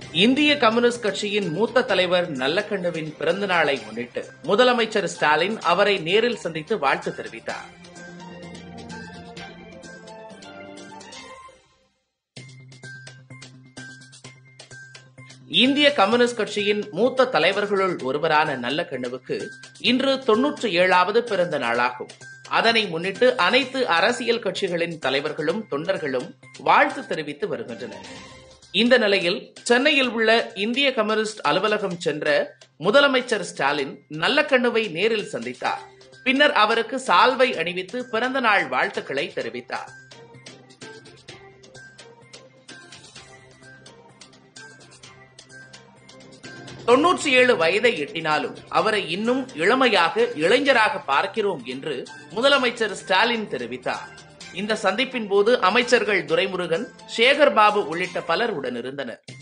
இந்திய கம்யூனிஸ்ட் கட்சியின் மூத்த தலைவர் நல்லக்கண்ணுவின் பிறந்த நாளை முன்னிட்டு முதலமைச்சர் ஸ்டாலின் அவரை நேரில் சந்தித்து வாழ்த்து தெரிவித்தார் இந்திய கம்யூனிஸ்ட் கட்சியின் மூத்த தலைவர்களுள் ஒருவரான நல்லக்கண்ணுவுக்கு இன்று தொன்னூற்றி ஏழாவது பிறந்த நாளாகும் அதனை முன்னிட்டு அனைத்து அரசியல் கட்சிகளின் தலைவர்களும் தொண்டர்களும் வாழ்த்து தெரிவித்து வருகின்றனர் இந்த நிலையில் சென்னையில் உள்ள இந்திய கம்யூனிஸ்ட் அலுவலகம் சென்ற முதலமைச்சர் ஸ்டாலின் நல்லக்கண்ணுவை நேரில் சந்தித்தார் பின்னர் அவருக்கு சால்வை அணிவித்து பிறந்த நாள் வாழ்த்துக்களை தெரிவித்தார் தொன்னூற்றி ஏழு வயதை எட்டினாலும் அவரை இன்னும் இளமையாக இளைஞராக பார்க்கிறோம் என்று முதலமைச்சர் ஸ்டாலின் தெரிவித்தார் இந்த சந்திப்பின் போது அமைச்சர்கள் துரைமுருகன் சேகர் பாபு உள்ளிட்ட பலர் உடனிருந்தனர்